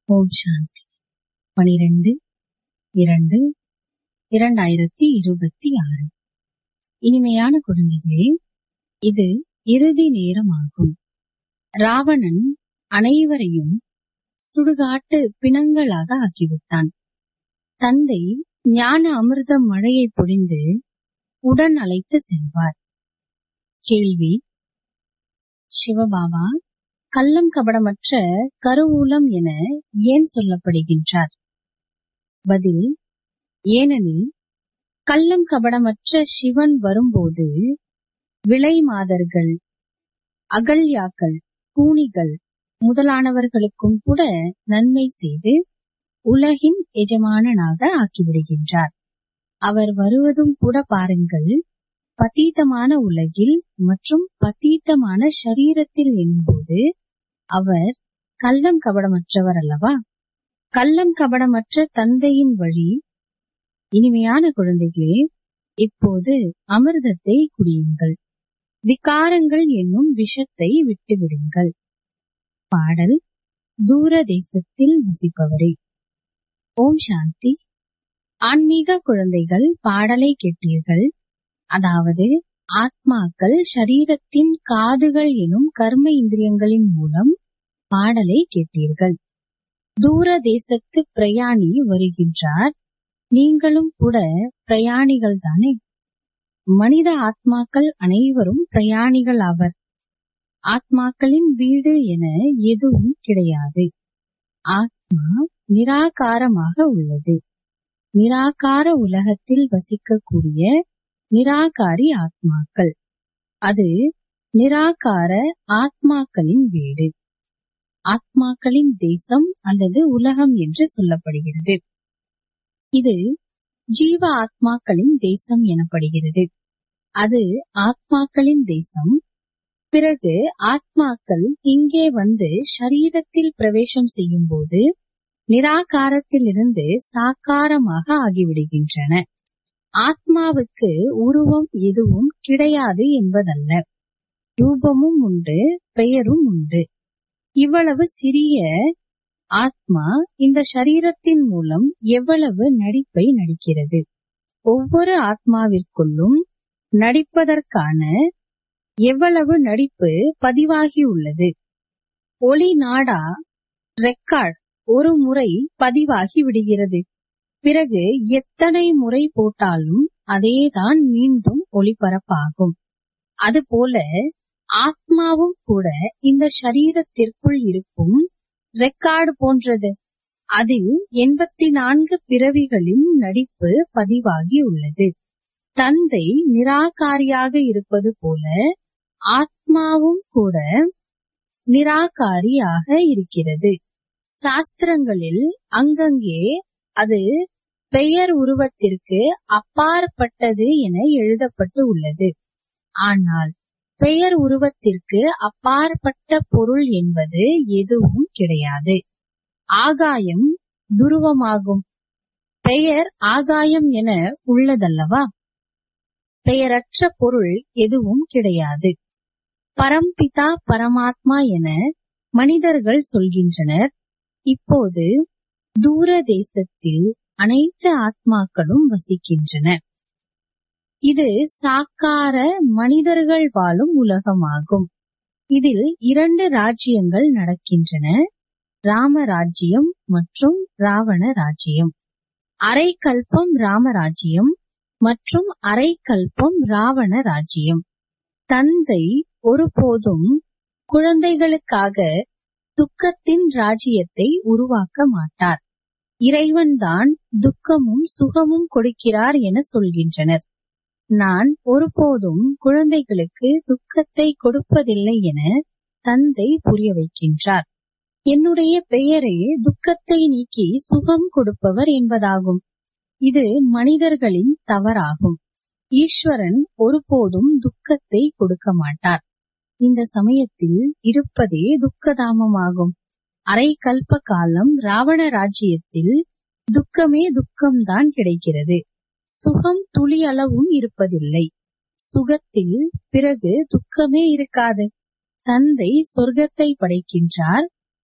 ஓம் சாந்தி பனிரெண்டு இரண்டு இரண்டாயிரத்தி இருபத்தி ஆறு இனிமையான குழந்தைகளே இது இறுதி நேரமாகும் ராவணன் அனைவரையும் சுடுகாட்டு பிணங்களாக ஆக்கிவிட்டான் தந்தை ஞான அமிர்த மழையை பொழிந்து உடன் அழைத்து செல்வார் கேள்வி சிவபாபா கள்ளம் கபடமற்ற கருவூலம் என ஏன் சொல்லப்படுகின்றார் பதில் ஏனெனில் கள்ளம் கபடமற்ற சிவன் வரும்போது விலை மாதர்கள் அகல்யாக்கள் கூனிகள் முதலானவர்களுக்கும் கூட நன்மை செய்து உலகின் எஜமானனாக ஆக்கிவிடுகின்றார் அவர் வருவதும் கூட பாருங்கள் பதீதமான உலகில் மற்றும் பதீத்தமான ஷரீரத்தில் எனும்போது அவர் கள்ளம் கபடமற்றவர் அல்லவா கள்ளம் கபடமற்ற தந்தையின் வழி இனிமையான குழந்தைகளே இப்போது அமிர்தத்தை குடியுங்கள் விகாரங்கள் என்னும் விஷத்தை விட்டுவிடுங்கள் பாடல் தூர தேசத்தில் வசிப்பவரே ஓம் சாந்தி ஆன்மீக குழந்தைகள் பாடலை கேட்டீர்கள் அதாவது ஆத்மாக்கள் ஷரீரத்தின் காதுகள் எனும் கர்ம இந்திரியங்களின் மூலம் பாடலை கேட்டீர்கள் தூர தேசத்து பிரயாணி வருகின்றார் நீங்களும் கூட பிரயாணிகள் தானே மனித ஆத்மாக்கள் அனைவரும் பிரயாணிகள் ஆவர் ஆத்மாக்களின் வீடு என எதுவும் கிடையாது ஆத்மா நிராகாரமாக உள்ளது நிராகார உலகத்தில் வசிக்கக்கூடிய நிராகாரி ஆத்மாக்கள் அது நிராகார ஆத்மாக்களின் வீடு ஆத்மாக்களின் தேசம் அல்லது உலகம் என்று சொல்லப்படுகிறது இது ஜீவ ஆத்மாக்களின் தேசம் எனப்படுகிறது அது ஆத்மாக்களின் தேசம் பிறகு ஆத்மாக்கள் இங்கே வந்து ஷரீரத்தில் பிரவேசம் செய்யும் போது நிராகாரத்திலிருந்து சாக்காரமாக ஆகிவிடுகின்றன ஆத்மாவுக்கு உருவம் எதுவும் கிடையாது என்பதல்ல ரூபமும் உண்டு பெயரும் உண்டு இவ்வளவு சிறிய ஆத்மா இந்த சரீரத்தின் மூலம் எவ்வளவு நடிப்பை நடிக்கிறது ஒவ்வொரு ஆத்மாவிற்குள்ளும் நடிப்பதற்கான எவ்வளவு நடிப்பு பதிவாகியுள்ளது ஒளி நாடா ரெக்கார்ட் ஒரு முறை பதிவாகி விடுகிறது பிறகு எத்தனை முறை போட்டாலும் அதேதான் மீண்டும் ஒளிபரப்பாகும் அதுபோல ஆத்மாவும் கூட இந்த சரீரத்திற்குள் இருக்கும் ரெக்கார்டு போன்றது அதில் எண்பத்தி நான்கு பிறவிகளின் நடிப்பு பதிவாகி உள்ளது தந்தை நிராகாரியாக இருப்பது போல ஆத்மாவும் கூட நிராகாரியாக இருக்கிறது சாஸ்திரங்களில் அங்கங்கே அது பெயர் உருவத்திற்கு அப்பாற்பட்டது என எழுதப்பட்டு உள்ளது ஆனால் பெயர் உருவத்திற்கு அப்பாற்பட்ட பொருள் என்பது எதுவும் கிடையாது ஆகாயம் துருவமாகும் பெயர் ஆகாயம் என உள்ளதல்லவா பெயரற்ற பொருள் எதுவும் கிடையாது பரம்பிதா பரமாத்மா என மனிதர்கள் சொல்கின்றனர் இப்போது தூர தேசத்தில் அனைத்து ஆத்மாக்களும் வசிக்கின்றன இது சாக்கார மனிதர்கள் வாழும் உலகமாகும் இதில் இரண்டு ராஜ்யங்கள் நடக்கின்றன ராம ராஜ்யம் மற்றும் ராவண ராஜ்யம் அரை கல்பம் ராமராஜ்யம் மற்றும் அரை கல்பம் ராவண ராஜ்யம் தந்தை ஒருபோதும் குழந்தைகளுக்காக துக்கத்தின் ராஜ்யத்தை உருவாக்க மாட்டார் இறைவன்தான் துக்கமும் சுகமும் கொடுக்கிறார் என சொல்கின்றனர் நான் ஒருபோதும் குழந்தைகளுக்கு துக்கத்தை கொடுப்பதில்லை என தந்தை புரிய வைக்கின்றார் என்னுடைய பெயரே துக்கத்தை நீக்கி சுகம் கொடுப்பவர் என்பதாகும் இது மனிதர்களின் தவறாகும் ஈஸ்வரன் ஒருபோதும் துக்கத்தை கொடுக்க மாட்டார் இந்த சமயத்தில் இருப்பதே துக்கதாமமாகும் அரை கல்ப காலம் ராவண ராஜ்யத்தில் துக்கமே துக்கம்தான் கிடைக்கிறது சுகம் துளி அளவும் இருப்பதில்லை சுகத்தில் பிறகு துக்கமே இருக்காது தந்தை சொர்க்கத்தை படைக்கின்றார்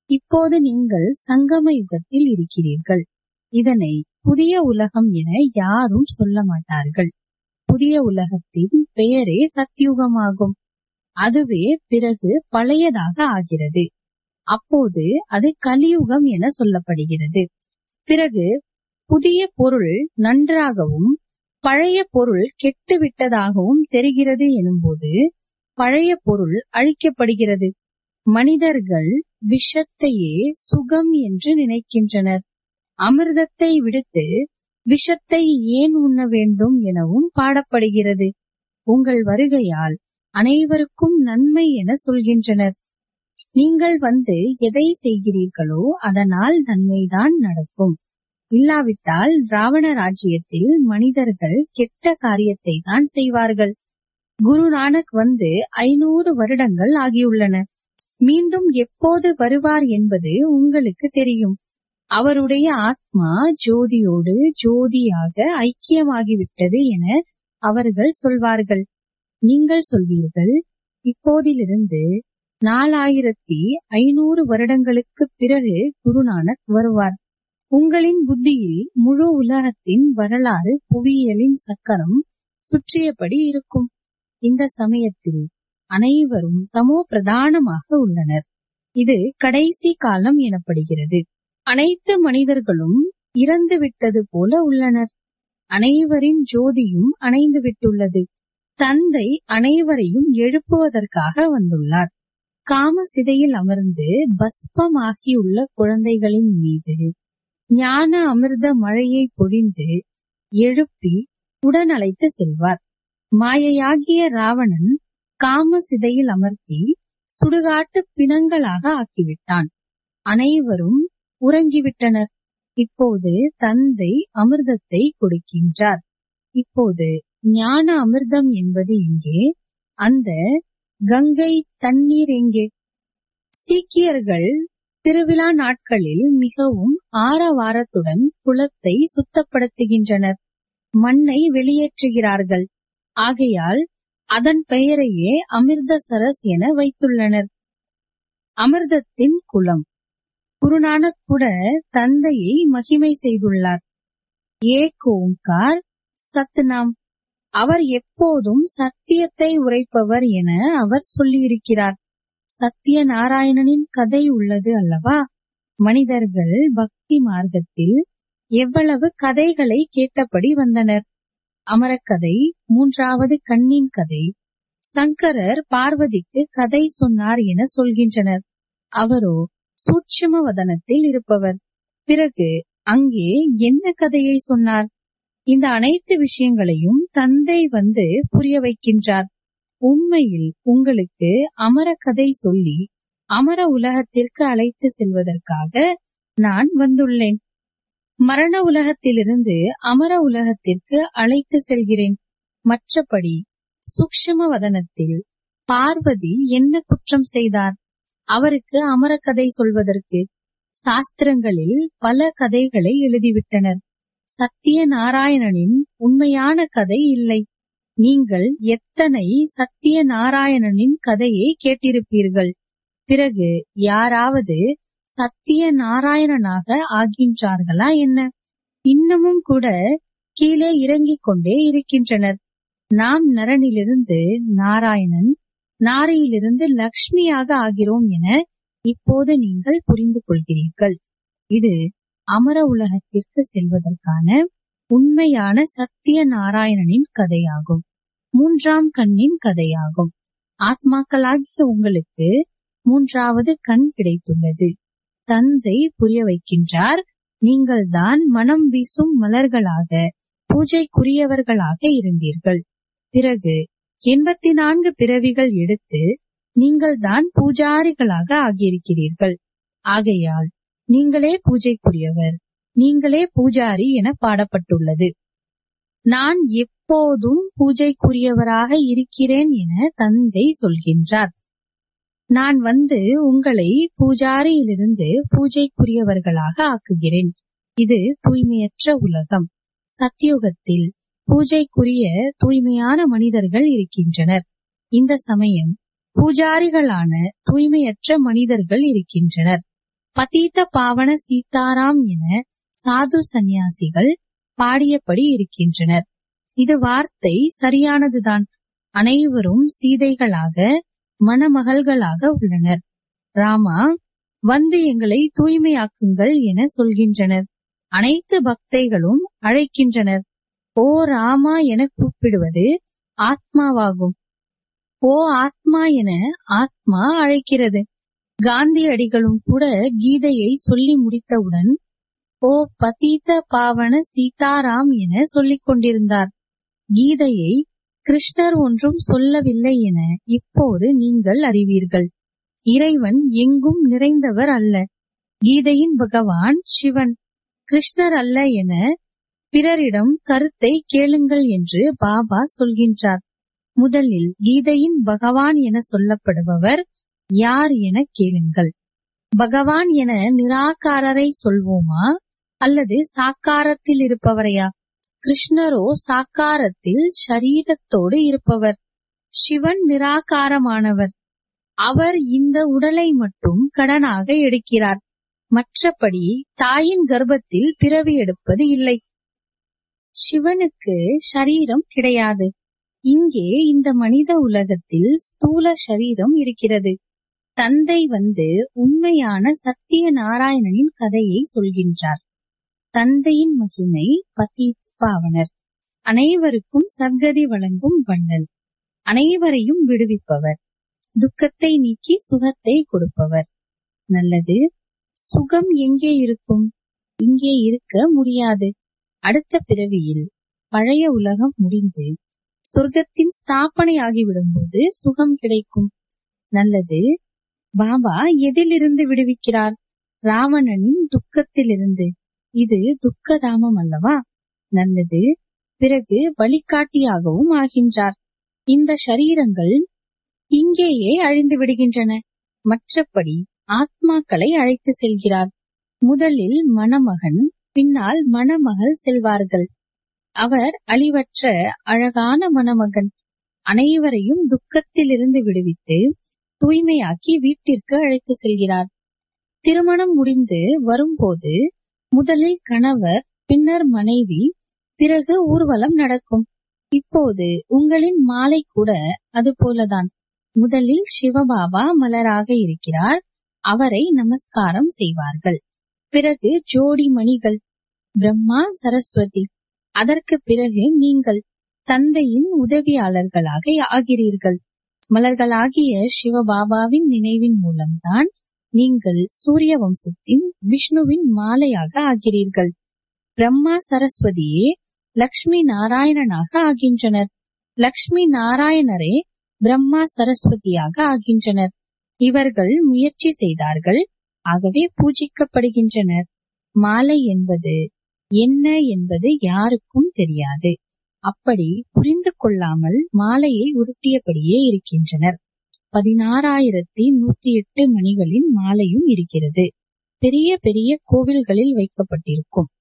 இப்போது நீங்கள் சங்கம யுகத்தில் இருக்கிறீர்கள் இதனை புதிய உலகம் என யாரும் சொல்ல மாட்டார்கள் புதிய உலகத்தின் பெயரே சத்யுகமாகும் அதுவே பிறகு பழையதாக ஆகிறது அப்போது அது கலியுகம் என சொல்லப்படுகிறது பிறகு புதிய பொருள் நன்றாகவும் பழைய பொருள் கெட்டு விட்டதாகவும் தெரிகிறது எனும்போது பழைய பொருள் அழிக்கப்படுகிறது மனிதர்கள் விஷத்தையே சுகம் என்று நினைக்கின்றனர் அமிர்தத்தை விடுத்து விஷத்தை ஏன் உண்ண வேண்டும் எனவும் பாடப்படுகிறது உங்கள் வருகையால் அனைவருக்கும் நன்மை என சொல்கின்றனர் நீங்கள் வந்து எதை செய்கிறீர்களோ அதனால் நன்மைதான் நடக்கும் இல்லாவிட்டால் ராவண ராஜ்யத்தில் மனிதர்கள் கெட்ட காரியத்தை தான் செய்வார்கள் குரு நானக் வந்து ஐநூறு வருடங்கள் ஆகியுள்ளன மீண்டும் எப்போது வருவார் என்பது உங்களுக்கு தெரியும் அவருடைய ஆத்மா ஜோதியோடு ஜோதியாக ஐக்கியமாகிவிட்டது என அவர்கள் சொல்வார்கள் நீங்கள் சொல்வீர்கள் இப்போதிலிருந்து நாலாயிரத்தி ஐநூறு வருடங்களுக்கு பிறகு குருநானக் வருவார் உங்களின் புத்தியில் முழு உலகத்தின் வரலாறு புவியியலின் சக்கரம் சுற்றியபடி இருக்கும் இந்த சமயத்தில் அனைவரும் தமோ பிரதானமாக உள்ளனர் இது கடைசி காலம் எனப்படுகிறது அனைத்து மனிதர்களும் இறந்து விட்டது போல உள்ளனர் அனைவரின் ஜோதியும் அணைந்து விட்டுள்ளது தந்தை அனைவரையும் எழுப்புவதற்காக வந்துள்ளார் காம சிதையில் அமர்ந்து பஸ்பமாகியுள்ள குழந்தைகளின் மீது ஞான அமிர்த மழையை பொழிந்து எழுப்பி உடன் அழைத்து செல்வார் மாயையாகிய ராவணன் காம சிதையில் அமர்த்தி சுடுகாட்டு பிணங்களாக ஆக்கிவிட்டான் அனைவரும் உறங்கிவிட்டனர் இப்போது தந்தை அமிர்தத்தை கொடுக்கின்றார் இப்போது ஞான அமிர்தம் என்பது எங்கே அந்த கங்கை தண்ணீர் எங்கே சீக்கியர்கள் திருவிழா நாட்களில் மிகவும் ஆரவாரத்துடன் குளத்தை சுத்தப்படுத்துகின்றனர் மண்ணை வெளியேற்றுகிறார்கள் ஆகையால் அதன் பெயரையே அமிர்தசரஸ் என வைத்துள்ளனர் அமிர்தத்தின் குளம் குருநானக் கூட தந்தையை மகிமை செய்துள்ளார் ஏக் ஓம்கார் சத்நாம் அவர் எப்போதும் சத்தியத்தை உரைப்பவர் என அவர் சொல்லியிருக்கிறார் சத்திய நாராயணனின் கதை உள்ளது அல்லவா மனிதர்கள் பக்தி மார்க்கத்தில் எவ்வளவு கதைகளை கேட்டபடி வந்தனர் அமரக்கதை மூன்றாவது கண்ணின் கதை சங்கரர் பார்வதிக்கு கதை சொன்னார் என சொல்கின்றனர் அவரோ சூட்சும வதனத்தில் இருப்பவர் பிறகு அங்கே என்ன கதையை சொன்னார் இந்த அனைத்து விஷயங்களையும் தந்தை வந்து புரிய வைக்கின்றார் உண்மையில் உங்களுக்கு அமர கதை சொல்லி அமர உலகத்திற்கு அழைத்து செல்வதற்காக நான் வந்துள்ளேன் மரண உலகத்திலிருந்து அமர உலகத்திற்கு அழைத்து செல்கிறேன் மற்றபடி சூக்ஷ்ம வதனத்தில் பார்வதி என்ன குற்றம் செய்தார் அவருக்கு அமர கதை சொல்வதற்கு சாஸ்திரங்களில் பல கதைகளை எழுதிவிட்டனர் சத்திய நாராயணனின் உண்மையான கதை இல்லை நீங்கள் எத்தனை சத்திய நாராயணனின் கதையை கேட்டிருப்பீர்கள் பிறகு யாராவது சத்திய நாராயணனாக ஆகின்றார்களா என்ன இன்னமும் கூட கீழே இறங்கிக் கொண்டே இருக்கின்றனர் நாம் நரனிலிருந்து நாராயணன் நாரியிலிருந்து லக்ஷ்மியாக ஆகிறோம் என இப்போது நீங்கள் புரிந்து கொள்கிறீர்கள் இது அமர உலகத்திற்கு செல்வதற்கான உண்மையான சத்திய நாராயணனின் கதையாகும் மூன்றாம் கண்ணின் கதையாகும் ஆத்மாக்களாகிய உங்களுக்கு மூன்றாவது கண் கிடைத்துள்ளது தந்தை புரிய வைக்கின்றார் நீங்கள் தான் மனம் வீசும் மலர்களாக பூஜைக்குரியவர்களாக இருந்தீர்கள் பிறகு எண்பத்தி நான்கு பிறவிகள் எடுத்து நீங்கள் தான் பூஜாரிகளாக ஆகியிருக்கிறீர்கள் ஆகையால் நீங்களே பூஜைக்குரியவர் நீங்களே பூஜாரி என பாடப்பட்டுள்ளது நான் எப்போதும் பூஜைக்குரியவராக இருக்கிறேன் என தந்தை சொல்கின்றார் நான் வந்து உங்களை பூஜாரியிலிருந்து பூஜைக்குரியவர்களாக ஆக்குகிறேன் இது தூய்மையற்ற உலகம் சத்தியுகத்தில் பூஜைக்குரிய தூய்மையான மனிதர்கள் இருக்கின்றனர் இந்த சமயம் பூஜாரிகளான தூய்மையற்ற மனிதர்கள் இருக்கின்றனர் பதீத பாவன சீதாராம் என சாது சந்நியாசிகள் பாடியபடி இருக்கின்றனர் இது வார்த்தை சரியானதுதான் அனைவரும் சீதைகளாக மணமகள்களாக உள்ளனர் ராமா வந்து எங்களை தூய்மையாக்குங்கள் என சொல்கின்றனர் அனைத்து பக்தைகளும் அழைக்கின்றனர் ஓ ராமா என கூப்பிடுவது ஆத்மாவாகும் ஓ ஆத்மா என ஆத்மா அழைக்கிறது காந்தியடிகளும் கூட கீதையை சொல்லி முடித்தவுடன் ஓ பதீத பாவன சீதாராம் என சொல்லிக் கொண்டிருந்தார் கீதையை கிருஷ்ணர் ஒன்றும் சொல்லவில்லை என இப்போது நீங்கள் அறிவீர்கள் இறைவன் எங்கும் நிறைந்தவர் அல்ல கீதையின் பகவான் சிவன் கிருஷ்ணர் அல்ல என பிறரிடம் கருத்தை கேளுங்கள் என்று பாபா சொல்கின்றார் முதலில் கீதையின் பகவான் என சொல்லப்படுபவர் யார் என கேளுங்கள் பகவான் என நிராகாரரை சொல்வோமா அல்லது சாக்காரத்தில் இருப்பவரையா கிருஷ்ணரோ சாக்காரத்தில் ஷரீரத்தோடு இருப்பவர் சிவன் நிராகாரமானவர் அவர் இந்த உடலை மட்டும் கடனாக எடுக்கிறார் மற்றபடி தாயின் கர்ப்பத்தில் பிறவி எடுப்பது இல்லை சிவனுக்கு ஷரீரம் கிடையாது இங்கே இந்த மனித உலகத்தில் ஸ்தூல சரீரம் இருக்கிறது தந்தை வந்து உண்மையான சத்திய நாராயணனின் கதையை சொல்கின்றார் தந்தையின் மகிமை பதீத் பாவனர் அனைவருக்கும் சர்க்கதி வழங்கும் வண்ணல் அனைவரையும் விடுவிப்பவர் துக்கத்தை நீக்கி சுகத்தை கொடுப்பவர் நல்லது சுகம் எங்கே இருக்கும் இங்கே இருக்க முடியாது அடுத்த பிறவியில் பழைய உலகம் முடிந்து சொர்க்கத்தின் ஸ்தாபனை ஆகிவிடும்போது சுகம் கிடைக்கும் நல்லது பாபா எதிலிருந்து விடுவிக்கிறார் ராவணனின் துக்கத்திலிருந்து இது துக்கதாமம் அல்லவா நல்லது பிறகு வழிகாட்டியாகவும் ஆகின்றார் இந்த ஷரீரங்கள் இங்கேயே அழிந்து விடுகின்றன மற்றபடி ஆத்மாக்களை அழைத்து செல்கிறார் முதலில் மணமகன் பின்னால் மணமகள் செல்வார்கள் அவர் அழிவற்ற அழகான மணமகன் அனைவரையும் துக்கத்திலிருந்து விடுவித்து தூய்மையாக்கி வீட்டிற்கு அழைத்து செல்கிறார் திருமணம் முடிந்து வரும்போது முதலில் கணவர் பின்னர் மனைவி பிறகு ஊர்வலம் நடக்கும் இப்போது உங்களின் மாலை கூட அது போலதான் முதலில் சிவபாபா மலராக இருக்கிறார் அவரை நமஸ்காரம் செய்வார்கள் பிறகு ஜோடி மணிகள் பிரம்மா சரஸ்வதி அதற்கு பிறகு நீங்கள் தந்தையின் உதவியாளர்களாக ஆகிறீர்கள் மலர்களாகிய சிவபாபாவின் நினைவின் மூலம்தான் நீங்கள் சூரிய வம்சத்தின் விஷ்ணுவின் மாலையாக ஆகிறீர்கள் பிரம்மா சரஸ்வதியே லக்ஷ்மி நாராயணனாக ஆகின்றனர் லக்ஷ்மி நாராயணரே பிரம்மா சரஸ்வதியாக ஆகின்றனர் இவர்கள் முயற்சி செய்தார்கள் ஆகவே பூஜிக்கப்படுகின்றனர் மாலை என்பது என்ன என்பது யாருக்கும் தெரியாது அப்படி புரிந்து கொள்ளாமல் மாலையை உருட்டியபடியே இருக்கின்றனர் பதினாறாயிரத்தி நூத்தி எட்டு மணிகளின் மாலையும் இருக்கிறது பெரிய பெரிய கோவில்களில் வைக்கப்பட்டிருக்கும்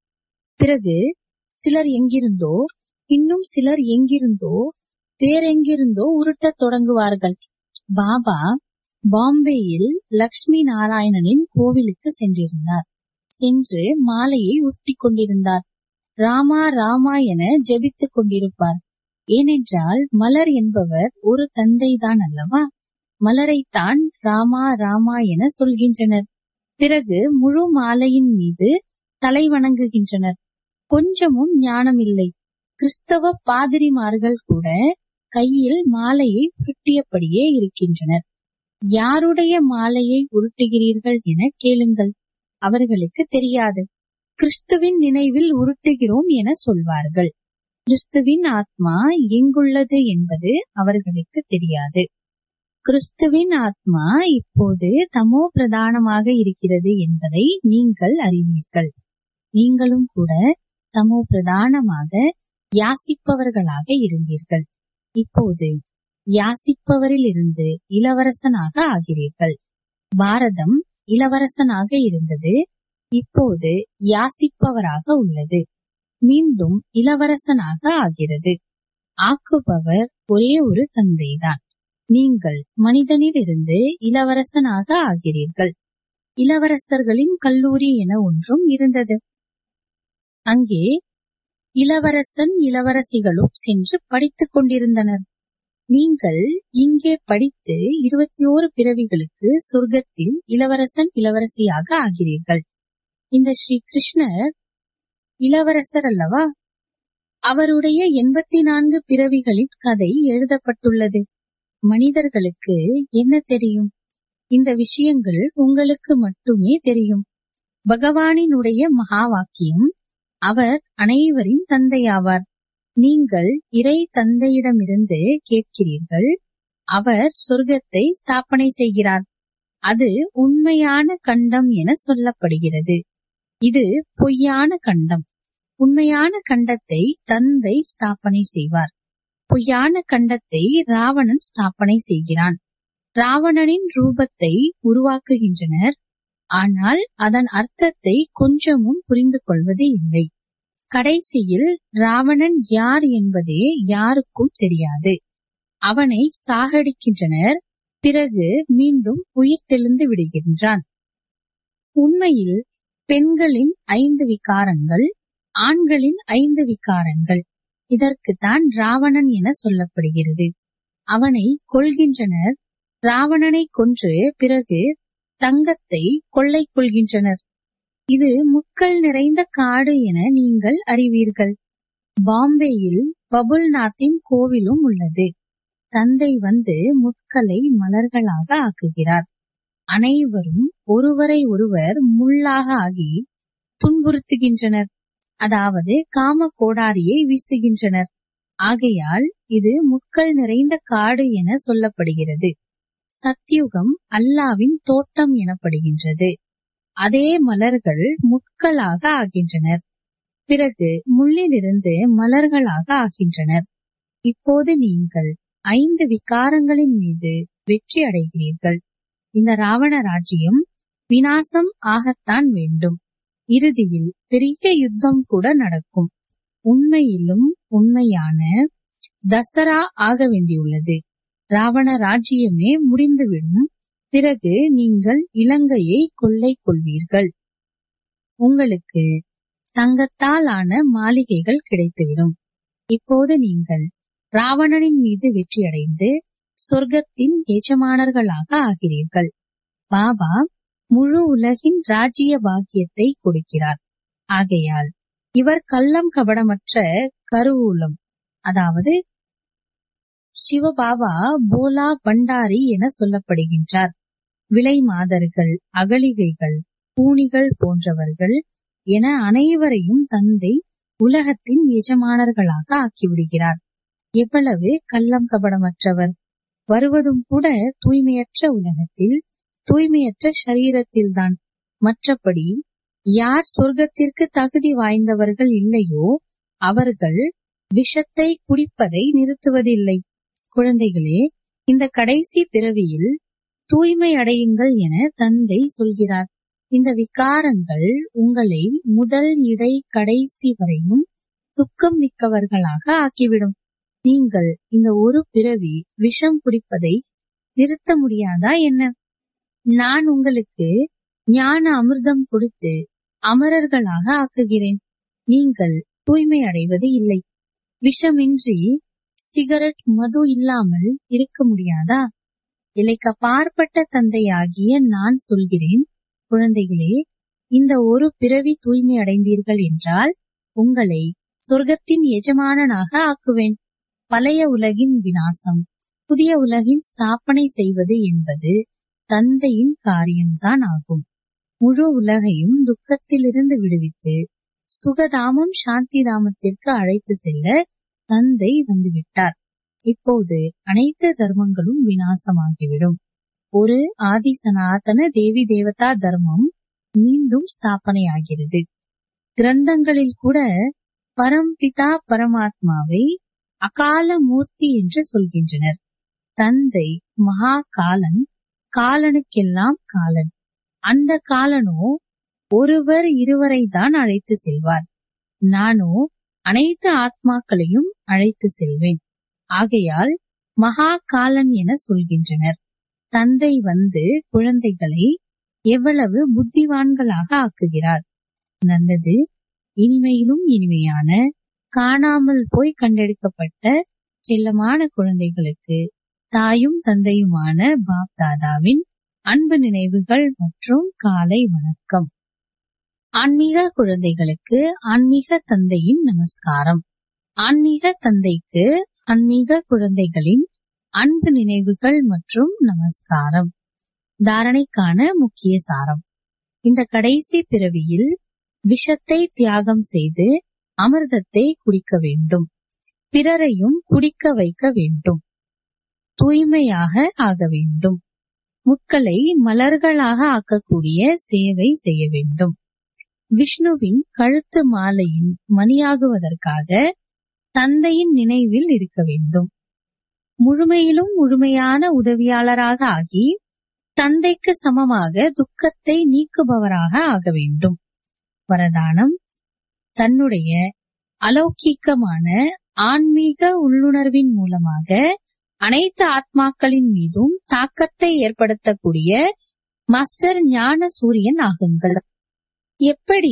பிறகு சிலர் எங்கிருந்தோ இன்னும் சிலர் எங்கிருந்தோ வேறெங்கிருந்தோ உருட்டத் தொடங்குவார்கள் பாபா பாம்பேயில் லக்ஷ்மி நாராயணனின் கோவிலுக்கு சென்றிருந்தார் சென்று மாலையை உருட்டிக் கொண்டிருந்தார் ராமா ராமா என ஜெபித்துக் கொண்டிருப்பார் ஏனென்றால் மலர் என்பவர் ஒரு தந்தைதான் அல்லவா மலரைத்தான் ராமா ராமா என சொல்கின்றனர் பிறகு முழு மாலையின் மீது தலை வணங்குகின்றனர் கொஞ்சமும் ஞானம் இல்லை கிறிஸ்தவ பாதிரிமார்கள் கூட கையில் மாலையை உருட்டியபடியே இருக்கின்றனர் யாருடைய மாலையை உருட்டுகிறீர்கள் என கேளுங்கள் அவர்களுக்கு தெரியாது கிறிஸ்துவின் நினைவில் உருட்டுகிறோம் என சொல்வார்கள் கிறிஸ்துவின் ஆத்மா எங்குள்ளது என்பது அவர்களுக்கு தெரியாது கிறிஸ்துவின் ஆத்மா இப்போது தமோ பிரதானமாக இருக்கிறது என்பதை நீங்கள் அறிவீர்கள் நீங்களும் கூட தமோ பிரதானமாக யாசிப்பவர்களாக இருந்தீர்கள் இப்போது யாசிப்பவரில் இருந்து இளவரசனாக ஆகிறீர்கள் பாரதம் இளவரசனாக இருந்தது இப்போது யாசிப்பவராக உள்ளது மீண்டும் இளவரசனாக ஆகிறது ஆக்குபவர் ஒரே ஒரு தந்தைதான் நீங்கள் மனிதனிலிருந்து இளவரசனாக ஆகிறீர்கள் இளவரசர்களின் கல்லூரி என ஒன்றும் இருந்தது அங்கே இளவரசன் இளவரசிகளும் சென்று படித்துக் கொண்டிருந்தனர் நீங்கள் இங்கே படித்து இருபத்தி ஓரு பிறவிகளுக்கு சொர்க்கத்தில் இளவரசன் இளவரசியாக ஆகிறீர்கள் இந்த ஸ்ரீ கிருஷ்ணர் இளவரசர் அல்லவா அவருடைய எண்பத்தி நான்கு பிறவிகளின் கதை எழுதப்பட்டுள்ளது மனிதர்களுக்கு என்ன தெரியும் இந்த விஷயங்கள் உங்களுக்கு மட்டுமே தெரியும் பகவானினுடைய மகா வாக்கியம் அவர் அனைவரின் தந்தையாவார் நீங்கள் இறை தந்தையிடமிருந்து கேட்கிறீர்கள் அவர் சொர்க்கத்தை ஸ்தாபனை செய்கிறார் அது உண்மையான கண்டம் என சொல்லப்படுகிறது இது பொய்யான கண்டம் உண்மையான கண்டத்தை தந்தை ஸ்தாபனை செய்வார் பொய்யான கண்டத்தை ராவணன் ஸ்தாபனை செய்கிறான் ராவணனின் ரூபத்தை உருவாக்குகின்றனர் ஆனால் அதன் அர்த்தத்தை கொஞ்சமும் புரிந்து கொள்வது இல்லை கடைசியில் ராவணன் யார் என்பதே யாருக்கும் தெரியாது அவனை சாகடிக்கின்றனர் பிறகு மீண்டும் உயிர் தெளிந்து விடுகின்றான் உண்மையில் பெண்களின் ஐந்து விகாரங்கள் ஆண்களின் ஐந்து விகாரங்கள் இதற்குத்தான் ராவணன் என சொல்லப்படுகிறது அவனை கொள்கின்றனர் ராவணனை கொன்று பிறகு தங்கத்தை கொள்ளை கொள்கின்றனர் இது முட்கள் நிறைந்த காடு என நீங்கள் அறிவீர்கள் பாம்பேயில் பபுல்நாத்தின் கோவிலும் உள்ளது தந்தை வந்து முட்களை மலர்களாக ஆக்குகிறார் அனைவரும் ஒருவரை ஒருவர் முள்ளாக ஆகி துன்புறுத்துகின்றனர் அதாவது காம கோடாரியை வீசுகின்றனர் ஆகையால் இது முட்கள் நிறைந்த காடு என சொல்லப்படுகிறது சத்யுகம் அல்லாவின் தோட்டம் எனப்படுகின்றது அதே மலர்கள் முட்களாக ஆகின்றனர் பிறகு முள்ளிலிருந்து மலர்களாக ஆகின்றனர் இப்போது நீங்கள் ஐந்து விகாரங்களின் மீது வெற்றி அடைகிறீர்கள் இந்த ராவண ராஜ்யம் வினாசம் ஆகத்தான் வேண்டும் இறுதியில் பெரிய யுத்தம் கூட நடக்கும் உண்மையிலும் உண்மையான தசரா ஆக வேண்டியுள்ளது ராவண ராஜ்யமே முடிந்துவிடும் பிறகு நீங்கள் இலங்கையை கொள்ளை கொள்வீர்கள் உங்களுக்கு தங்கத்தால் ஆன மாளிகைகள் கிடைத்துவிடும் இப்போது நீங்கள் ராவணனின் மீது வெற்றியடைந்து சொர்க்கத்தின் எஜமானர்களாக ஆகிறீர்கள் பாபா முழு உலகின் ராஜ்ய பாக்கியத்தை கொடுக்கிறார் ஆகையால் இவர் கள்ளம் கபடமற்ற கருவூலம் அதாவது சிவபாபா போலா பண்டாரி என சொல்லப்படுகின்றார் விலை மாதர்கள் அகலிகைகள் பூணிகள் போன்றவர்கள் என அனைவரையும் தந்தை உலகத்தின் எஜமானர்களாக ஆக்கிவிடுகிறார் எவ்வளவு கள்ளம் கபடமற்றவர் வருவதும் கூட தூய்மையற்ற உலகத்தில் தூய்மையற்ற சரீரத்தில்தான் மற்றபடி யார் சொர்க்கத்திற்கு தகுதி வாய்ந்தவர்கள் இல்லையோ அவர்கள் விஷத்தை குடிப்பதை நிறுத்துவதில்லை குழந்தைகளே இந்த கடைசி பிறவியில் தூய்மை அடையுங்கள் என தந்தை சொல்கிறார் இந்த விகாரங்கள் உங்களை முதல் இடை கடைசி வரையும் துக்கம் மிக்கவர்களாக ஆக்கிவிடும் நீங்கள் இந்த ஒரு பிறவி விஷம் குடிப்பதை நிறுத்த முடியாதா என்ன நான் உங்களுக்கு ஞான அமிர்தம் கொடுத்து அமரர்களாக ஆக்குகிறேன் நீங்கள் தூய்மை அடைவது இல்லை விஷமின்றி சிகரெட் மது இல்லாமல் இருக்க முடியாதா இலைக்க பார்ப்பட்ட தந்தையாகிய நான் சொல்கிறேன் குழந்தைகளே இந்த ஒரு பிறவி தூய்மை அடைந்தீர்கள் என்றால் உங்களை சொர்க்கத்தின் எஜமானனாக ஆக்குவேன் பழைய உலகின் வினாசம் புதிய உலகின் ஸ்தாபனை செய்வது என்பது தந்தையின் காரியம்தான் ஆகும் முழு உலகையும் துக்கத்திலிருந்து விடுவித்து சுகதாமம் சாந்தி தாமத்திற்கு அழைத்து செல்ல தந்தை வந்துவிட்டார் இப்போது அனைத்து தர்மங்களும் வினாசமாகிவிடும் ஒரு ஆதி சனாதன தேவி தேவதா தர்மம் மீண்டும் ஸ்தாபனையாகிறது கிரந்தங்களில் கூட பரம்பிதா பரமாத்மாவை அகால மூர்த்தி என்று சொல்கின்றனர் தந்தை மகா காலன் காலனுக்கெல்லாம் காலன் அந்த காலனோ ஒருவர் இருவரை தான் அழைத்து செல்வார் நானோ அனைத்து ஆத்மாக்களையும் அழைத்து செல்வேன் ஆகையால் மகா காலன் என சொல்கின்றனர் தந்தை வந்து குழந்தைகளை எவ்வளவு புத்திவான்களாக ஆக்குகிறார் நல்லது இனிமையிலும் இனிமையான காணாமல் போய் கண்டெடுக்கப்பட்ட செல்லமான குழந்தைகளுக்கு தாயும் தந்தையுமான பாப் தாதாவின் அன்பு நினைவுகள் மற்றும் காலை வணக்கம் ஆன்மீக குழந்தைகளுக்கு ஆன்மீக தந்தையின் நமஸ்காரம் ஆன்மீக தந்தைக்கு ஆன்மீக குழந்தைகளின் அன்பு நினைவுகள் மற்றும் நமஸ்காரம் தாரணைக்கான முக்கிய சாரம் இந்த கடைசி பிறவியில் விஷத்தை தியாகம் செய்து அமிர்தத்தை குடிக்க வேண்டும் பிறரையும் குடிக்க வைக்க வேண்டும் தூய்மையாக ஆக வேண்டும் முட்களை மலர்களாக ஆக்கக்கூடிய சேவை செய்ய வேண்டும் விஷ்ணுவின் கழுத்து மாலையின் மணியாகுவதற்காக தந்தையின் நினைவில் இருக்க வேண்டும் முழுமையிலும் முழுமையான உதவியாளராக ஆகி தந்தைக்கு சமமாக துக்கத்தை நீக்குபவராக ஆக வேண்டும் வரதானம் தன்னுடைய அலௌகிக்கமான ஆன்மீக உள்ளுணர்வின் மூலமாக அனைத்து ஆத்மாக்களின் மீதும் தாக்கத்தை ஏற்படுத்தக்கூடிய மாஸ்டர் ஞான சூரியன் ஆகுங்கள் எப்படி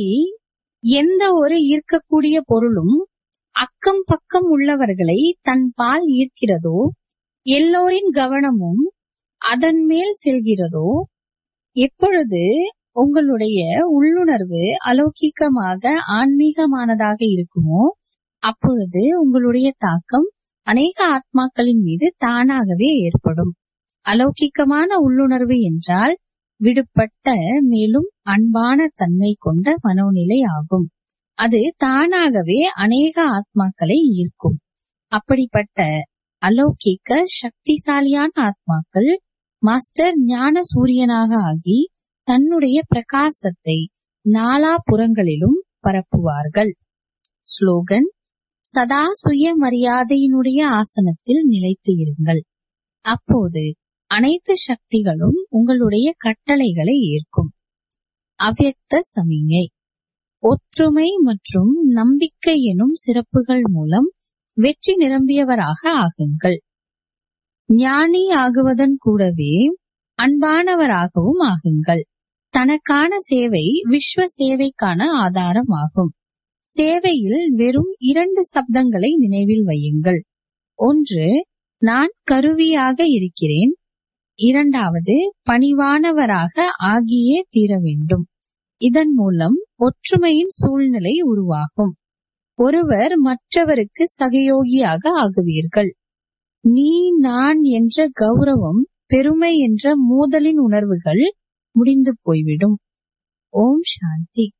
எந்த ஒரு ஈர்க்கக்கூடிய பொருளும் அக்கம் பக்கம் உள்ளவர்களை தன் பால் ஈர்க்கிறதோ எல்லோரின் கவனமும் அதன் மேல் செல்கிறதோ எப்பொழுது உங்களுடைய உள்ளுணர்வு அலௌகிக்கமாக ஆன்மீகமானதாக இருக்குமோ அப்பொழுது உங்களுடைய தாக்கம் அநேக ஆத்மாக்களின் மீது தானாகவே ஏற்படும் அலௌகிக்கமான உள்ளுணர்வு என்றால் விடுபட்ட மேலும் அன்பான தன்மை கொண்ட மனோநிலை ஆகும் அது தானாகவே அநேக ஆத்மாக்களை ஈர்க்கும் அப்படிப்பட்ட அலௌகிக்க சக்திசாலியான ஆத்மாக்கள் மாஸ்டர் ஞான சூரியனாக ஆகி தன்னுடைய பிரகாசத்தை நாலா புறங்களிலும் பரப்புவார்கள் ஸ்லோகன் சதா சுய மரியாதையினுடைய ஆசனத்தில் நிலைத்து இருங்கள் அப்போது அனைத்து சக்திகளும் உங்களுடைய கட்டளைகளை ஏற்கும் அவ்யக்த சமிஞை ஒற்றுமை மற்றும் நம்பிக்கை எனும் சிறப்புகள் மூலம் வெற்றி நிரம்பியவராக ஆகுங்கள் ஞானி ஆகுவதன் கூடவே அன்பானவராகவும் ஆகுங்கள் தனக்கான சேவை விஸ்வ சேவைக்கான ஆதாரமாகும் சேவையில் வெறும் இரண்டு சப்தங்களை நினைவில் வையுங்கள் ஒன்று நான் கருவியாக இருக்கிறேன் இரண்டாவது பணிவானவராக ஆகியே தீர வேண்டும் இதன் மூலம் ஒற்றுமையின் சூழ்நிலை உருவாகும் ஒருவர் மற்றவருக்கு சகயோகியாக ஆகுவீர்கள் நீ நான் என்ற கௌரவம் பெருமை என்ற மோதலின் உணர்வுகள் முடிந்து போய்விடும் ஓம் சாந்தி